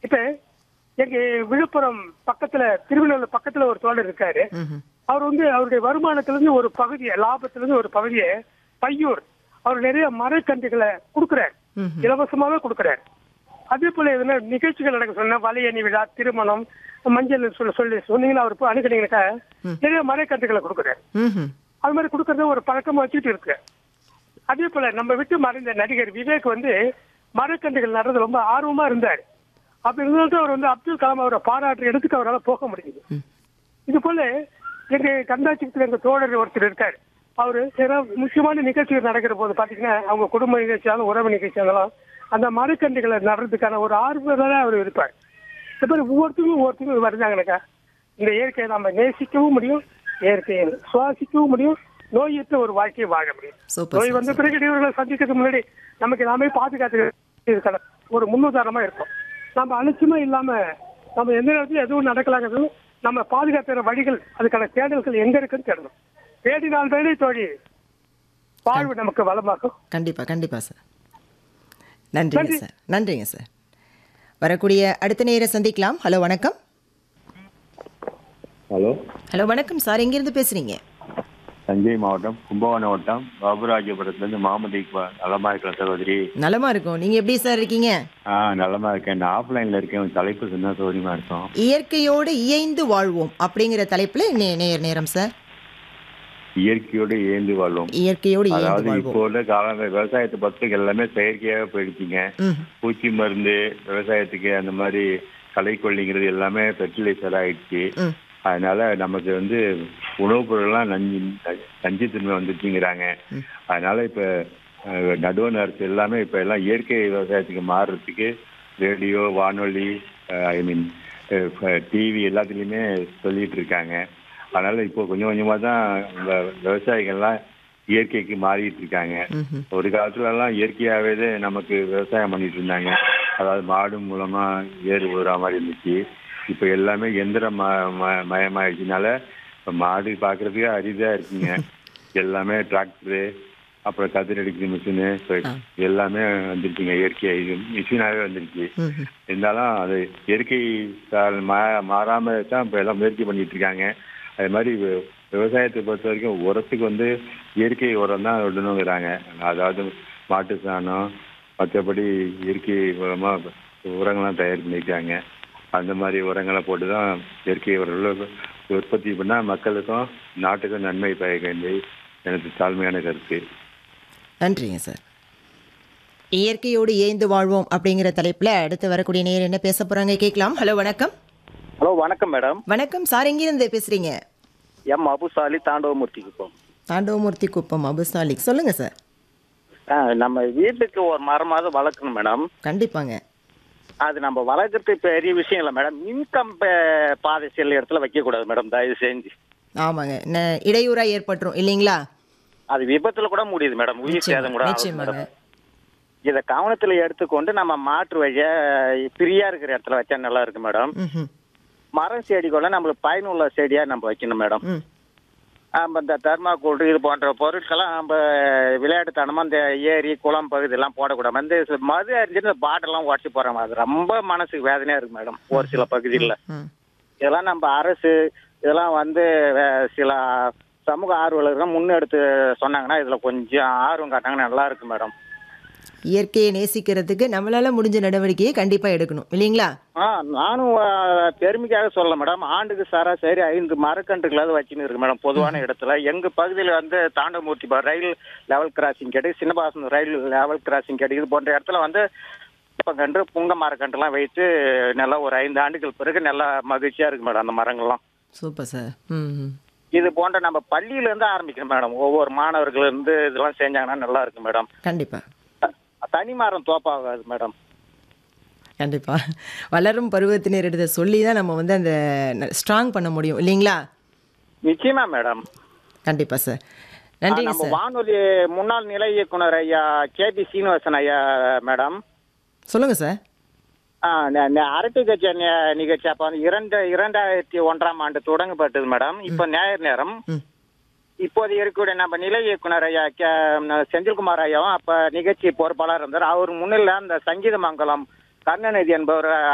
இப்ப எங்க விழுப்புரம் பக்கத்துல திருவண்ணாமலை பக்கத்துல ஒரு தோழர் இருக்காரு ம்ஹும். அவர் வந்து அவருடைய வருமானத்துல இருந்து ஒரு பகுதியை லாபத்துல இருந்து ஒரு பகுதியை பையூர் அவர் நிறைய மரக்கன்றுகளை கொடுக்குறாரு ம்ஹும். இலவசமாவே கொடுக்குறாரு அதே போல எதுனா நிகழ்ச்சிகள் நடக்க சொன்னா வலையணி விழா திருமணம் மஞ்சள் சொல்ல சொல்லி சொன்னீங்கன்னா அவர் போய் அணுகுனீங்கன்னாக்கா நிறைய மரக்கன்றுகளை கொடுக்குறாரு ம்ஹும். அது மாதிரி கொடுக்கறத ஒரு பழக்கமா வச்சுட்டு இருக்கு அதே போல நம்ம விட்டு மறைந்த நடிகர் விவேக் வந்து மரக்கன்றுகள் நடுறது ரொம்ப ஆர்வமா இருந்தார் அப்படி இருந்தாலும் அவர் வந்து அப்துல் கலாம் அவரை பாராட்டுற இடத்துக்கு அவரால் போக முடியுது ம். இது போல எங்க கந்தாச்சியத்துல எங்க தோழர் ஒருத்தர் இருக்காரு அவரு ஏதோ முக்கியமான நிகழ்ச்சிகள் நடக்கிற போது பாத்தீங்கன்னா அவங்க குடும்ப நிகழ்ச்சியாலும் உறவு நிகழ்ச்சியாலும் அந்த மரக்கன்றுகளை நடுறதுக்கான ஒரு ஆர்வலராக அவர் இருப்பார் இந்த மாதிரி ஒவ்வொருத்தரும் ஒவ்வொருத்தரும் வருதாங்கனாக்கா இந்த இயற்கையை நம்ம நேசிக்கவும் முடியும் இயற்கையை சுவாசிக்கவும் முடியும் நோயற்ற ஒரு வாழ்க்கையை வாழ முடியும் சூப்பர் நோய் வந்த பிறகு இடையூறுகளை சந்திக்கிறதுக்கு முன்னாடி நமக்கு எல்லாமே பாதுகாத்து இருக்கிற ஒரு முன்னுதாரணமா இருக்கும் நம்ம அலட்சியமா இல்லாம நம்ம எந்த நேரத்துல எதுவும் நடக்கலாங்கிறது நம்ம பாதுகாத்துற வழிகள் அதுக்கான தேடல்கள் எங்க இருக்குன்னு தேடணும் தேடினால் வேலை தோழி வாழ்வு நமக்கு வளமாகும் கண்டிப்பா கண்டிப்பா சார் நன்றிங்க நன்றி. சார் நன்றிங்க சார் வரக்கூடிய அடுத்த நேர சந்திக்கலாம் ஹலோ வணக்கம் ஹலோ ஹலோ வணக்கம் சார் எங்கிருந்து பேசுறீங்க தஞ்சை மாவட்டம் கும்பகோணம் வட்டம் பாபுராஜபுரத்துலேருந்து முகமது இக்பால் நலமா இருக்கிறேன் சகோதரி நலமா இருக்கும் நீங்க எப்படி சார் இருக்கீங்க ஆ நலமா இருக்கேன் நான் ஆஃப்லைனில் இருக்கேன் உன் தலைப்பு சொன்னா சௌகரியமா இருக்கும் இயற்கையோடு இயைந்து வாழ்வோம் அப்படிங்கிற தலைப்புல நே- நேர் நேரம் சார் இயற்கையோடு ஏந்து வாழ்வோம் இயற்கையோடு இயைந்து அதாவது இப்போ வாழ்வோம் உள்ள கால விவசாயத்தை பற்றி எல்லாமே செயற்கையாக போயிடுச்சிங்க ம் பூச்சி மருந்து விவசாயத்துக்கு அந்த மாதிரி களைக்கொல்லிங்கிறது எல்லாமே ஃபெர்டிலைசர் ஆயிடுச்சு ம் அதனால நமக்கு வந்து உணவுப் பொருள்லாம் நஞ்சு நஞ்சுத்தன்மை வந்துச்சுங்கிறாங்க அதனால இப்ப அஹ், நடுவண் அரசு எல்லாமே இப்ப எல்லாம் இயற்கை விவசாயத்துக்கு மாறுறதுக்கு ரேடியோ வானொலி ஐ மீன் டிவி எல்லாத்துலேயுமே சொல்லிட்டு இருக்காங்க அதனால இப்போ கொஞ்சம் கொஞ்சமா தான் இந்த விவசாயிகள்லாம் இயற்கைக்கு மாறிட்டு இருக்காங்க ம்ஹும். ஒரு காலத்துல எல்லாம் இயற்கையாகவே நமக்கு விவசாயம் பண்ணிட்டு இருந்தாங்க அதாவது மாடு மூலமா ஏறு ஊறா மாதிரி இருந்துச்சு இப்ப எல்லாமே எந்திர ம- ம- மயமாயிடுச்சுனால இப்ப மாடு பாக்குறதுக்கு அரிதா இருக்குங்க எல்லாமே டிராக்டரு அப்புறம் கதிர் அடிக்கிற மிஷினு இப்ப எல்லாமே வந்துருச்சுங்க இயற்கை இது மிஷினாவே வந்துருச்சு ம்ஹும். இருந்தாலும் அது இயற்கை சார் மா- மாறாம தான் இப்ப எல்லாம் முயற்சி பண்ணிட்டு இருக்காங்க அது மாதிரி வி- விவசாயத்தை பொறுத்த வரைக்கும் உரத்துக்கு வந்து இயற்கை உரம் தான் விடணுங்கிறாங்க அதாவது மாட்டு சாணம் மற்றபடி இயற்கை உரமா உரங்கள்லாம் தயார் பண்ணியிருக்காங்க அந்த மாதிரி உரங்களை போட்டு தான் இயற்கை உரங்களை உற்பத்தி பண்ணா மக்களுக்கும் நாட்டுக்கும் நன்மை பயக்க எனக்கு தாழ்மையான கருத்து நன்றிங்க சார் இயற்கையோடு இயைந்து வாழ்வோம் அப்படிங்கிற தலைப்புல அடுத்து வரக்கூடிய நேர் என்ன பேச போறாங்க கேட்கலாம் ஹலோ வணக்கம் ஹலோ வணக்கம் மேடம் வணக்கம் சார் எங்கிருந்து பேசுறீங்க எம் அபுசாலி தாண்டவமூர்த்தி குப்பம் தாண்டவமூர்த்தி குப்பம் அபுசாலிக் சொல்லுங்க சார் ஆ, நம்ம வீட்டுக்கு ஒரு மரமாவது வளர்க்கணும் மேடம் கண்டிப்பாங்க அது நம்ம வளர்க்கறது பெரிய விஷயம் இல்லை மேடம் மின்கம் பாதை செல்ல இடத்துல வைக்கக்கூடாது மேடம் தயவு செஞ்சு ஆமாங்க ந- இடையூறா ஏற்பட்டுரும் இல்லைங்களா அது விபத்துல கூட முடியுது மேடம் உயிர் சேதம் கூட ஆகுது நிச்சயமாங்க மேடம் இதை கவனத்துல எடுத்துக்கொண்டு நம்ம மாற்று வழிய ஃப்ரீயா இருக்கிற இடத்துல வச்சா நல்லா இருக்கு மேடம் ம்ஹும். மரம் செடி கூட நம்மளுக்கு பயனுள்ள செடியா நம்ம வைக்கணும் மேடம் ம் நம்ம இந்த தர்மாக்கோல் இது போன்ற பொருட்கள்லாம் நம்ம விளையாட்டுத்தனமா இந்த ஏரி குளம் பகுதியெல்லாம் போடக்கூடாது வந்து ச- மது அறிஞ்சு பாட்டெல்லாம் உடச்சி போறாங்க அது ரொம்ப மனசுக்கு வேதனையா இருக்கு மேடம் ஒரு சில பகுதிகளில் ம் இதெல்லாம் நம்ம அரசு இதெல்லாம் வந்து அஹ், சில சமூக ஆர்வலர்கள் முன்னெடுத்து சொன்னாங்கன்னா இதுல கொஞ்சம் ஆர்வம் காட்டினாங்கன்னா நல்லா இருக்கு மேடம் இயற்கையை நேசிக்கிறதுக்கு நம்மளால முடிஞ்ச நடவடிக்கையை கண்டிப்பா எடுக்கணும் இல்லைங்களா ஆ நானும் அஹ், பெருமைக்காக சொல்ல மேடம் ஆண்டுக்கு சராசரி ஐந்து மரக்கன்றுகளாவது வச்சுன்னு இருக்கு மேடம் பொதுவான இடத்துல எங்க பகுதியில் வந்து தாண்டமூர்த்தி பா- ரயில் லெவல் கிராசிங் கிடையாது சின்னபாசன் ரயில் லெவல் கிராசிங் கிடைக்குது போன்ற இடத்துல வந்து கன்று புங்க மரக்கன்றுலாம் வைத்து நல்லா ஒரு ஐந்து ஆண்டுகள் பிறகு நல்லா மகிழ்ச்சியா இருக்கு மேடம் அந்த மரங்கள்லாம் சூப்பர் சார் ம் ம். இது போன்ற நம்ம பள்ளியில இருந்து ஆரம்பிக்கணும் மேடம் ஒவ்வொரு மாணவர்கள் இருந்து இதெல்லாம் செஞ்சாங்கன்னா நல்லா இருக்கு மேடம் கண்டிப்பா த- தனி மரம் தோப்பாகாது மேடம் கண்டிப்பா வளரும் பருவத்தினர் எடுத்த சொல்லி தான் நம்ம வந்து அந்த ஸ்ட்ராங் பண்ண முடியும் இல்லைங்களா நிச்சயமா மேடம் கண்டிப்பா சார் நன்றிங்க நம்ம சார் வானொலி முன்னாள் நிலை இயக்குனர் ஐயா கே பி சீனிவாசன் ஐயா மேடம் சொல்லுங்க சார் ஆ, ந- ந- அரட்டை கட்சி நி- நிகழ்ச்சி அப்ப வந்து இரண்டு இரண்டாயிரத்தி ஒன்றாம் ஆண்டு தொடங்கப்பட்டது மேடம் இப்ப ஞாயிறு நேரம் ம் இப்போது இருக்கக்கூடிய நம்ம நிலை இயக்குனர் ஐயா கே ந- செந்தில்குமார் ஐயாவும் அப்ப நிகழ்ச்சி பொறுப்பாளர் இருந்தார் அவர் முன்னில அந்த சங்கீத மங்கலம் கருணாநிதி என்பவர்